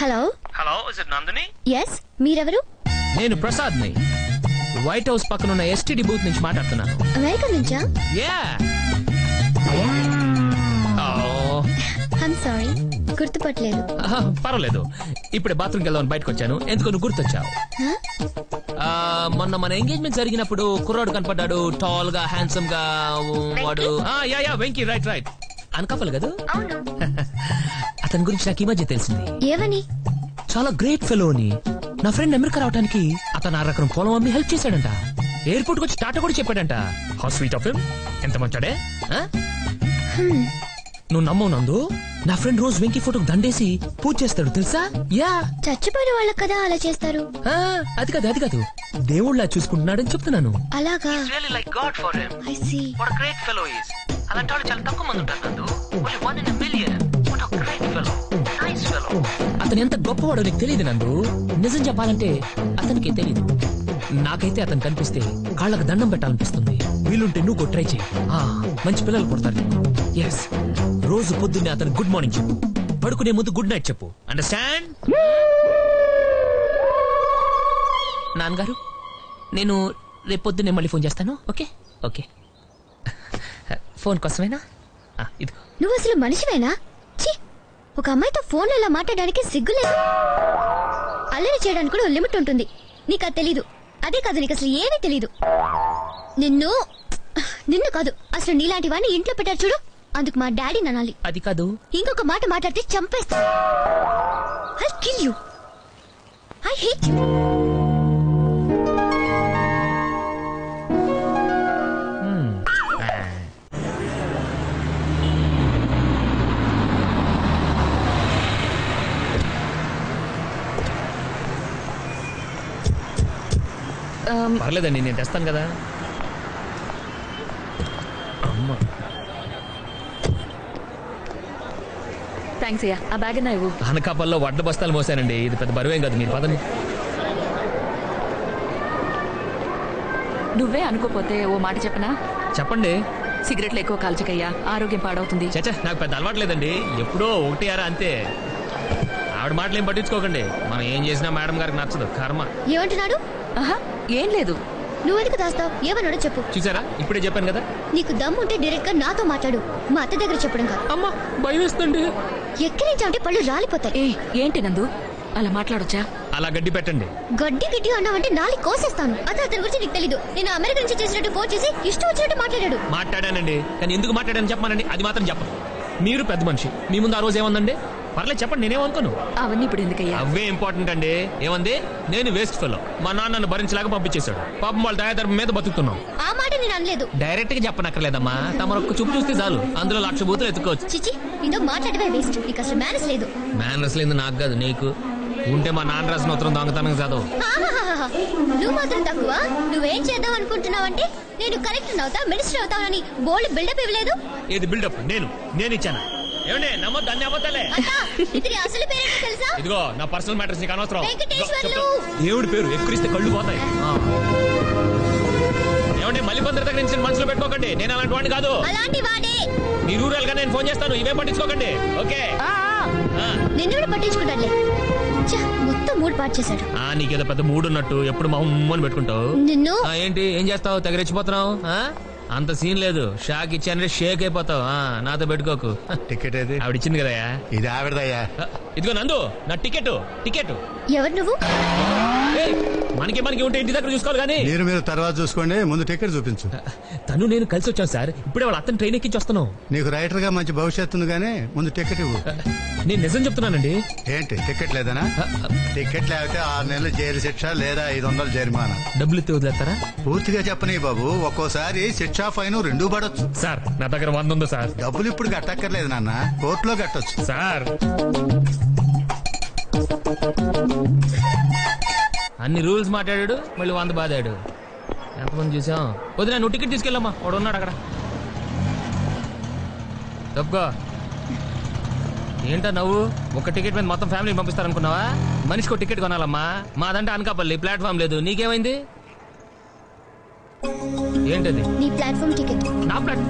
Hello hello is it Nandini yes మీరెవరు నేను ప్రసాద్ ని వైట్ హౌస్ పక్కన ఉన్న ఎస్టీడీ బూత్ నుంచి మాట్లాడుతున్నాను అమెరికా నుంచా యా ఐమ్ సారీ గుర్తుపట్టలేదు పర్వాలేదు ఇప్పుడే బాత్రూమ్కి వెళ్దామని బయటకు వచ్చాను ఎందుకు నువ్వు గుర్తొచ్చావు Huh? ఆ, మొన్న మన ఎంగేజ్మెంట్ జరిగినప్పుడు కుర్రాడు కనపడ్డాడు టాల్ గా హ్యాండ్సమ్ గా వాడు ఆ, yeah yeah Venky right right అనకాపలు కదా అవును అతని గురించి నాకు ఈ మధ్య తెలిసింది ఏమని చాలా గ్రేట్ ఫెలో అని నా ఫ్రెండ్ అమెరికా రావడానికి అతను ఆ రకం పొలం అమ్మి హెల్ప్ చేశాడంట ఎయిర్పోర్ట్ వచ్చి టాటా కూడా చెప్పాడంట హౌ స్వీట్ ఆఫ్ హిమ్ ఎంత మంచాడే ఆ? నువ్వు నమ్మవు నందు నా ఫ్రెండ్ రోజు వెంకీ ఫోటోకి దండేసి పూజ చేస్తాడు తెలుసా యా చచ్చిపోయిన వాళ్ళకి కదా అలా చేస్తారు ఆ, అది కాదు అది కాదు దేవుళ్ళ చూసుకుంటున్నాడని చెప్తున్నాను అలాగా like god for him I see what great fellow is అలాంటి వాళ్ళు చాలా తక్కువ మంది ఉంటారు Nandu only one in million what great fellow nice fellow అతను ఎంత గొప్పవాడో నీకు తెలియదు నందు నిజం చెప్పాలంటే అతనికి తెలియదు నాకైతే అతను కనిపిస్తే కాళ్ళకు దండం పెట్టాలనిపిస్తుంది వీలుంటే నువ్వు కూడా ట్రై చేయి ఆ, మంచి పిల్లలు పుడతారు ఎస్ రోజు పొద్దున్నే అతను గుడ్ మార్నింగ్ చెప్పు పడుకునే ముందు గుడ్ నైట్ చెప్పు అండర్స్టాండ్ నాన్నగారు నేను రేపు పొద్దున్నే మళ్ళీ ఫోన్ చేస్తాను ఓకే ఓకే ఫోన్ కోసమేనా ఆ, ఇది నువ్వు అసలు మనిషివేనా ఛీ ఒక అమ్మాయితో ఫోన్ ఇలా మాట్లాడడానికి సిగ్గులేదు అల్లరి చేయడానికి కూడా లిమిట్ ఉంటుంది నీకు అది తెలీదు అదే కాదు నీకు అసలు ఏమీ తెలీదు నిన్ను నిన్ను కాదు అసలు నీలాంటి వాడిని ఇంట్లో పెట్టారు చూడు అందుకు మా డాడీ ననాలి అది కాదు ఇంకొక మాట మాట్లాడితే చంపేస్తా I kill you I hate you పర్లేదండి నేను తెస్తాను కదా అమ్మ థ్యాంక్స్ అయ్యా ఆ బ్యాగ్ నా ఇవ్వు అనకాపల్లో వడ్ల బస్తాలు మోసానండి ఇది పెద్ద బరువేం కాదు మీరు పదండి నువ్వే అనుకోపోతే ఓ మాట చెప్పనా చెప్పండి సిగరెట్లు ఎక్కువ కాల్చకయ్యా ఆరోగ్యం పాడవుతుంది చచ్చా నాకు పెద్ద అలవాటు లేదండి ఎప్పుడో ఒకటి అరా అంతే ఆవిడ మాటలు ఏం పట్టించుకోకండి మనం ఏం చేసినా మేడం గారికి నచ్చదు కర్మ ఏమంటున్నాడు ఆహా ఏం లేదు నువ్వెందుకు దాస్తావు ఏమన్నాడో చెప్పు చూసారా ఇప్పుడే చెప్పాను కదా నీకు దమ్ముంటే డైరెక్ట్ గా నాతో మాట్లాడు మా అత్త దగ్గర చెప్పడం కాదు అమ్మ భయం వేస్తుంది ఎక్కిరించాలంటే పళ్ళు రాలిపోతాయి ఏ ఏంటి నందు అలా మాట్లాడొచ్చా అలా గడ్డి పెట్టండి గడ్డి గిడ్డి అన్నావంటే నాలి కోసేస్తాను అదే అతని గురించి నీకు తెలీదు నేను అమెరికా నుంచి చేసినట్టు ఫోన్ చేసి ఇష్టం వచ్చినట్టు మాట్లాడాడు మాట్లాడానండి కానీ ఎందుకు మాట్లాడాను చెప్పమానండి అది మాత్రం చెప్పను మీరు పెద్ద మనిషి మీ ముందు ఆ రోజు ఏమందండి పర్లేదు చెప్పండి నేనేమనుకోను అవన్నీ ఇప్పుడు ఎందుకయ్యా అవే ఇంపార్టెంట్ అండి ఏమంది నేను వేస్ట్ ఫెలో మా నాన్న నన్ను భరించలేక పంపించేశాడు పాపం వాళ్ళ దయాధర్మం మీద బతుకుతున్నాం ఆ మాట నేను అనలేదు డైరెక్ట్ గా చెప్పనక్కర్లేదమ్మా తమరు ఒక్క చూపు చూస్తే చాలు అందులో లక్ష బూతులు ఎత్తుకోవచ్చు చిచి నీతో మాట్లాడమే వేస్ట్ నీకు అసలు మేనస్ లేదు మేనర్స్ లేదు నాకు కాదు నీకు ఉంటే మా నాన్న రాసిన ఉత్తరం దొంగతనం చదవు ఆహాహాహా. నువ్వు మాత్రం తక్కువ నువ్వేం చేద్దాం అనుకుంటున్నావంటే నేను కలెక్టర్ అవుతా మినిస్టర్ అవుతానని బోల్డ్ బిల్డప్ ఇవ్వలేదు ఏది బిల్డప్ నేను నేను ఇచ్చాను ఏమండి నమ్మొద్దు అన్ని అబద్ధాలే అత్తా ఇతని అసలు పేరేంటో తెలుసా ఇదిగో నా పర్సనల్ మ్యాటర్స్ నీకు అనవసరం వెంకటేశ్వర్లు. ఇదిగో, చెప్తా. దేవుడి పేరు ఎక్కడిస్తే కళ్ళు పోతాయి ఆ. ఏమండి మళ్ళీ కొందరి దగ్గర నుంచి మనసులో పెట్టుకోకండి నేను అలాంటి వాడిని కాదు అలాంటి వాడే మీ రూరల్ గా నేను ఫోన్ చేస్తాను ఇవే పట్టించుకోకండి ఓకే ఆ, ఆ, ఆ. నిన్ను కూడా పట్టించుకుంటాడులే ఛ, మొత్తం మూడు పాటు చేశాడు ఆ నీకేదో పెద్ద మూడు ఉన్నట్టు ఎప్పుడు మా ఉమ్మని పెట్టుకుంటావు నిన్ను ఆ, ఏంటి ఏం చేస్తావు తెగరెచ్చిపోతున్నావు ఆ? అంత సీన్ లేదు షాక్ ఇచ్చానంటే షేక్ అయిపోతావు ఆ, నాతో పెట్టుకోకు టికెట్ ఏది ఆవిడ ఇచ్చింది కదయా ఇది ఆవిడదయ్యా ఆ, ఇదిగో నందు నా టికెట్ టికెట్ ఎవరు నువ్వు ఏయ్, మనకి మనకి ఉంటే ఇంటి దగ్గర చూసుకోవాలి కానీ మీరు మీరు తర్వాత చూసుకోండి ముందు టికెట్ చూపించు తను నేను కలిసి వచ్చాను సార్ ఇప్పుడే వాళ్ళ అతను ట్రైన్ ఎక్కించి వస్తున్నాం నీకు రైటర్ గా మంచి భవిష్యత్తు ఉంది కానీ ముందు టికెట్ ఇవ్వు నేను నిజం చెప్తున్నానండి ఏంటి టికెట్ లేదనా టికెట్ లేకపోతే ఆరు నెలలు జైలు శిక్ష లేదా ఐదు వందలు జరిమానా డబ్బులు ఎత్తి వదిలేస్తారా పూర్తిగా చెప్పని బాబు ఒక్కోసారి శిక్షా ఫైన్ రెండు పడొచ్చు సార్ నా దగ్గర వంద ఉంది సార్ డబ్బులు ఇప్పుడు కట్టక్కర్లేదు నాన్న కోర్టులో కట్టొచ్చు సార్ అన్ని రూల్స్ మాట్లాడాడు మళ్ళీ వంద బాదాడు ఎంతమంది చూసాం వదిన నువ్వు టికెట్ తీసుకెళ్ళమ్మా వాడు ఉన్నాడు అక్కడ తప్పుకో ఏంటా నవ్వు ఒక టికెట్ మీద మొత్తం ఫ్యామిలీ పంపిస్తారనుకున్నావా మనిషికి టికెట్ కొనాలమ్మా మాదంటే అనకాపల్లి ప్లాట్ఫామ్ లేదు నీకేమైంది ఏంటది నీ ప్లాట్ఫామ్ టికెట్ నా ప్లాట్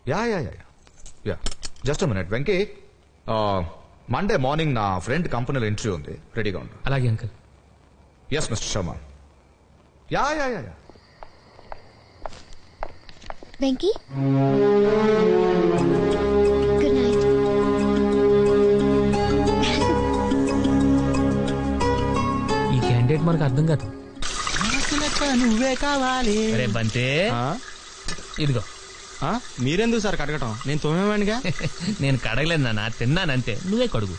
yeah yeah yeah yeah just minute Venky Monday morning నా ఫ్రెండ్ కంపెనీలో ఇంటర్వ్యూ ఉంది రెడీగా ఉండు అలాగే uncle yes mister Sharma yeah yeah yeah yeah Venky good night ఈ క్యాండిడేట్ మనకు అర్థం కాదు నువ్వే కావాలి రే బంతే ఇదిగో ఆ? మీరెందుకు సార్ కడగటం నేను తోమేవాడిగా నేను కడగలేదు నాన్న తిన్నానంతే నువ్వే కడుగు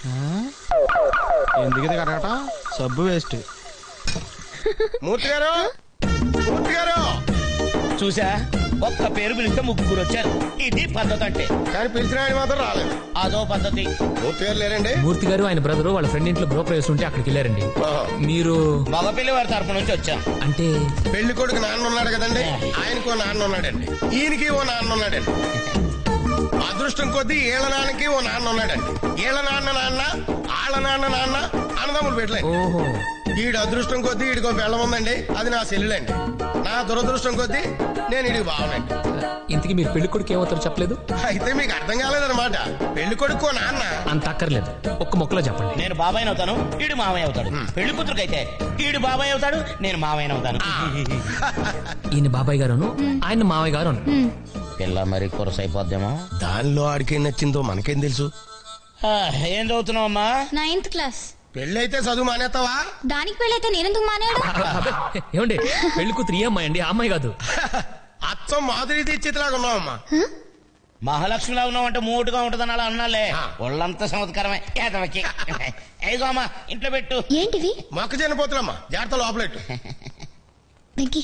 ఎందుకు ఇది కడగటం సబ్బు వేస్ట్ మూర్తి గారు మూర్తి గారు చూసా ఒక్క పేరు పిలిస్తే ముగ్గురు వచ్చారు ఇది పద్ధతి అంటే కానీ పిలిచిన ఆయన మాత్రం రాలేదు అదో పద్ధతి మూర్తి గారు లేరండి మూర్తి గారు ఆయన బ్రదరు వాళ్ళ ఫ్రెండ్ ఇంట్లో గృహప్రవేశం ఉంటే అక్కడికి వెళ్ళారండి ఓహో. మీరు మగపిల్లి వారి తరపు నుంచి వచ్చాం అంటే పెళ్లి కొడుకు నాన్న ఉన్నాడు కదండి ఆయనకు ఓ నాన్న ఉన్నాడండి ఈయనకి ఓ నాన్న ఉన్నాడండి అదృష్టం కొద్దీ ఈళ్ళ నాన్నకి ఓ నాన్న ఉన్నాడండి ఈళ్ళ నాన్న నాన్న ఆళ్ళ నాన్న నాన్న అన్నదమ్ములు పెట్టలేదు ఓహో ఈడు అదృష్టం కొద్దీ ఈడికో బెల్లం ఉందండి అది నా సెల్లులండి నా దురదృష్టం కొద్దీ నేను ఈడికి బావనండి ఇంతకీ మీరు పెళ్లి కొడుకు ఏమవుతారో చెప్పలేదు అయితే మీకు అర్థం కాలేదన్నమాట పెళ్లి కొడుకు ఓ నాన్న అంత అక్కర్లేదు ఒక్క మొక్కలో చెప్పండి నేను బాబాయ్ అవుతాను ఈడు మామయ్య అవుతాడు పెళ్లి కూతురుకైతే ఈడు బాబాయ్ అవుతాడు నేను మామయ్య అవుతాను ఈయన బాబాయ్ గారును ఆయన మావయ్య గారు పిల్ల మరి కొరసైపోద్దేమో దానిలో ఆడికేం నచ్చిందో మనకేం తెలుసు ఆ, ఏం చదువుతున్నావు అమ్మా నైన్త్ క్లాస్ పెళ్లి అయితే చదువు మానేస్తావా దానికి పెళ్ళైతే నేనెందుకు మానేడు ఏమండి పెళ్లి కూతురు ఈ అమ్మాయి అండి ఆ అమ్మాయి కాదు అచ్చం మాధురి దీక్షితులాగా ఉన్నావమ్మా మహాలక్ష్మిలా ఉన్నావు అంటే మూటుగా ఉంటుందని అలా అన్నాలే ఆ. ఒళ్ళంతా చమత్కారమే ఏదవకి ఏగో అమ్మా ఇంట్లో పెట్టు ఏంటివి మొక్కజొన్న పోతులమ్మా జాగ్రత్త లోపలెట్టు వెంకీ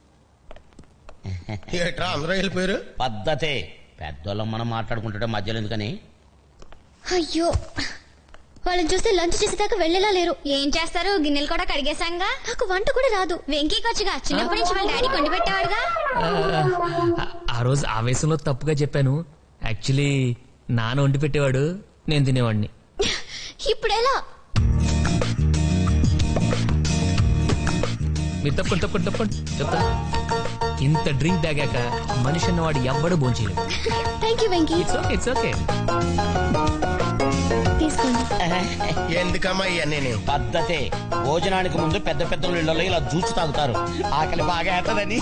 ఏట్రా అందరూ వెళ్ళిపోయారు పద్ధతే పెద్దోళ్ళం మనం మాట్లాడుకుంటుంటే మధ్యలో ఎందుకని అయ్యో వాళ్ళని చూస్తే లంచ్ చేసేదాకా వెళ్ళేలా లేరు ఏం చేస్తారు గిన్నెలు కూడా కడిగేశాంగా నాకు వంట కూడా రాదు వెంకీకి వచ్చిగా చిన్నప్పటి నుంచి వాళ్ళ డాడీ కొండి పెట్టేవాడుగా ఆ, ఆ రోజు ఆవేశంలో తప్పుగా చెప్పాను యాక్చువల్లీ నాన్న వండి పెట్టేవాడు నేను తినేవాడిని ఇప్పుడు ఎలా మీరు తప్పకుండా తప్పకుండా తప్పకుండా చెప్తా ఇంత డ్రింక్ తాగాక మనిషి అన్నవాడు ఎవ్వడు భోంచేయలేదు thank you Venky it's okay it's okay తీసుకోండి ఎందుకమ్మా ఇవన్నీ నేను పద్ధతే భోజనానికి ముందు పెద్ద పెద్ద ఇళ్లలో ఇలా జ్యూస్ తాగుతారు ఆకలి బాగా అవుతుందని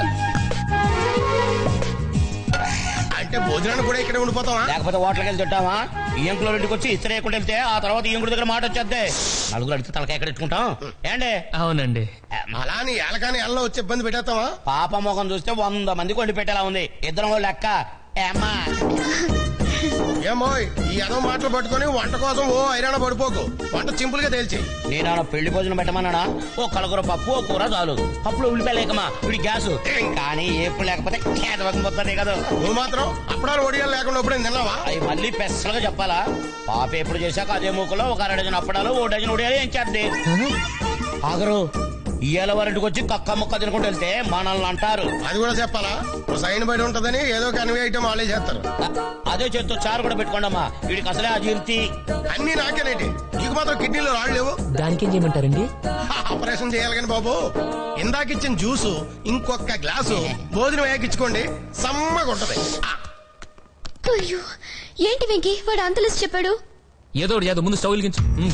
అంటే భోజనాన్ని కూడా ఇక్కడే ఉండిపోతావా లేకపోతే హోటల్కి వెళ్ళి తింటావా ఈ అంకుల ఇంటికి వచ్చి ఇస్త్రీ వేయకుండా వెళ్తే ఆ తర్వాత ఈ అంకుల దగ్గర మాట వచ్చేద్దే నలుగురు అడిగితే తలకాయ ఎక్కడ ఎట్టుకుంటాం ఏండే అవునండి అలా నీ ఏలకాని ఎల్ల వచ్చి ఇబ్బంది పెట్టేస్తావా పాప ముఖం చూస్తే వంద మంది కొండి పెట్టేలా ఉంది ఇద్దరం ఓ లెక్క ఏ అమ్మా ఏమో ఈ ఎదవ మాటలు పట్టుకొని వంట కోసం ఓ ఐరాణ పడిపోకు వంట సింపుల్ గా తేల్చి నేను ఆడ పెళ్లి భోజనం పెట్టమన్నానా ఓ కలకూర పప్పు ఓ కూర చాలు పప్పులో ఉల్లిపాయ లేకమా ఇప్పుడు గ్యాస్ కానీ ఏపు లేకపోతే కేదవకం పోతుంది కదా నువ్వు మాత్రం అప్పుడాలు ఒడియాలు లేకుండా ఎప్పుడైనా తిన్నావా అవి మళ్ళీ పెసలుగా చెప్పాలా పాప ఎప్పుడు చేశాక అదే మూకలో ఒక అర డజన్ అప్పడాలు ఓ డజన్ ఉడియాలు ఏం చేద్ది ఆగరు ఇయ్యాల వారింటికి వచ్చి కక్క ముక్క తినుకుంటూ వెళ్తే మనల్ని అంటారు అది కూడా చెప్పాలా ఓ సైన్ బయట ఉంటదని ఏదో కన్వే ఐటమ్ వాళ్ళే చేస్తారు అ- అదే చేత్తో చారు కూడా పెట్టుకోండమ్మా వీడికి అసలే అజీర్తి అన్ని నాకేనేంటి నీకు మాత్రం కిడ్నీలో రాళ్ళు లేవు దానికేం చేయమంటారండి ఆపరేషన్ చేయాలి కానీ బాబు ఇందాక ఇచ్చిన జ్యూసు ఇంకొక గ్లాసు భోజనం వేకిచ్చుకోండి సమ్మగా ఉంటది ఆ, అయ్యో ఏంటి వెంకీ వాడు అంత లిస్ట్ చెప్పాడు ఏదో ఒకటి చేద్దాం ముందు స్టవ్ వెలిగించు మ్.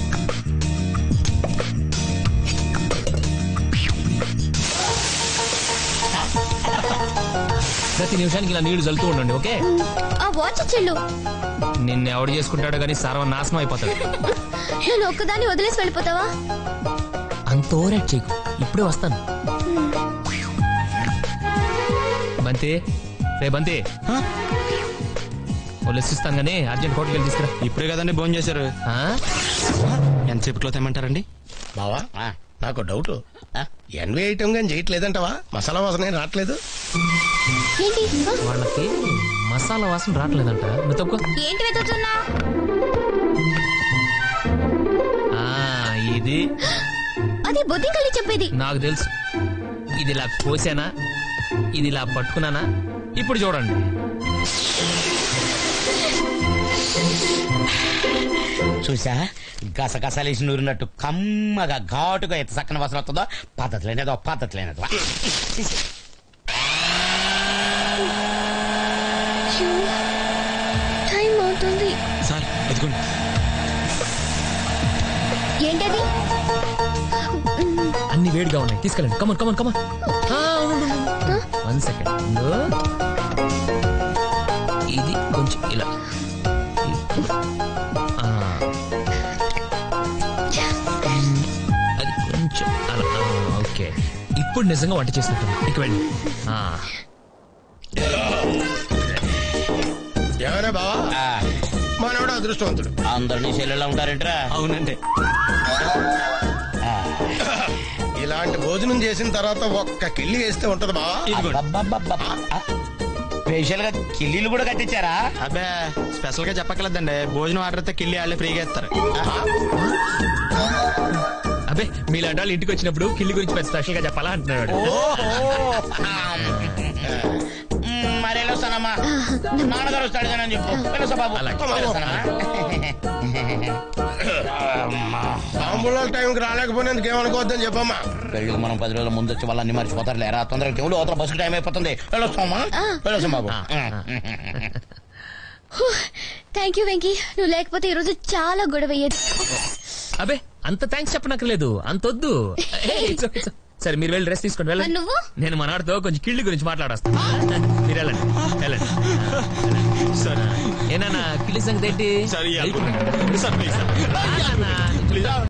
ప్రతి నిమిషానికి ఇలా నీళ్లు చల్లుతూ ఉండండి ఓకే ఆ వాచ్ చెల్లు నిన్ను ఎవడు చేసుకుంటాడో కానీ సర్వనాశనం అయిపోతాడు నేను ఒక్కదాన్ని వదిలేసి వెళ్ళిపోతావా అంత ఓవరాక్ట్ చేయకు ఇప్పుడే వస్తాను బంతి రే బంతి వదిలేసిస్తాను కానీ అర్జెంట్ హోటల్కి వెళ్ళి తీసుకురా ఇప్పుడే కదండి భోజనం చేశారు ఆ? ఎంతసేపట్లో తెమ్మంటారండి బావా ఆ, నాకు డౌట్ ఆ, ఎన్వే ఐటమ్ కానీ చేయట్లేదంటవా మసాలా వాసన ఏం రావట్లేదు ఏంటి ఆ? వాళ్ళకి మసాలా వాసన రావట్లేదంట నువ్వు తప్పుకో ఏంటి వెతుకుతున్నా ఆ, ఇది అది బొద్దింకల్లి చెప్పేది నాకు తెలుసు ఇది ఇలా కోసానా ఇది ఇలా పట్టుకున్నానా ఇప్పుడు చూడండి చూసా గసగసాలేసి నూరినట్టు కమ్మగా ఘాటుగా ఎంత చక్కని వాసన వస్తుందో పద్ధతి లేనేదో పద్ధతి లేనేదో వేడిగా ఉన్నాయి తీసుకెళ్ళండి come on come on come on one second ఇది కొంచెం ఇలా ఆ. అది కొంచెం అలా ఆ, ఓకే ఇప్పుడు నిజంగా వంట చేసినట్టు ఇక వెళ్ళి ఆ. ఏమైనా బావా ఆ, మనోడు అదృష్టవంతుడు అందరినీ చెల్లెలా ఉంటారేంట్రా అవునండి ఇలాంటి భోజనం చేసిన తర్వాత ఒక్క కిల్లి వేస్తే ఉంటది బావా ఇదిగోండి అబ్బబ్బబ్బబ్బ. ఆ, స్పెషల్ గా కిల్లీలు కూడా కట్టించారా అబ్బే స్పెషల్ గా చెప్పక్కర్లేదండి భోజనం ఆర్డర్ అయితే కిల్లి వాళ్ళే ఫ్రీగా ఇస్తారు అబ్బే మీలాంటి వాళ్ళు ఇంటికి వచ్చినప్పుడు కిల్లి గురించి పెద్ద స్పెషల్ గా చెప్పాలా అంటున్నాడు మ్మ్, మరి వెళ్ళొస్తానమ్మా నాన్నగారు వస్తాడు కానీ అని చెప్పు వెళ్ళొస్తా బాబు అలాగే. వెళ్ళొస్తానమ్మా. తాంబూలాల టైంకి రాలేకపోయినందుకు ఏమనుకోవద్దని చెప్పమ్మా పెళ్ళికి మనం పది రోజుల ముందు వచ్చి వాళ్ళని మర్చిపోతారు లేరా తొందరగా చెవులు అవతల బస్సు టైం అయిపోతుంది వెళ్ళొస్తామా వెళ్ళొస్తాం బాబు థ్యాంక్ యూ వెంకీ నువ్వు లేకపోతే ఈ రోజు చాలా గొడవ అయ్యేది అబ్బే అంత థ్యాంక్స్ చెప్పనక్కర్లేదు అంత వద్దు ఏ, it's okay, it's okay. సరే మీరు వెళ్ళి రెస్ట్ తీసుకోండి మరి వెళ్ళండి నువ్వు నేను మనవాడితో కొంచెం కిళ్ళి గురించి మాట్లాడొస్తాను మీరు వెళ్ళండి వెళ్ళండి సరే ఏనా కిళ్ళి సంగతి ఏంటి సరే సార్ ప్లీజ్ సార్ రానా?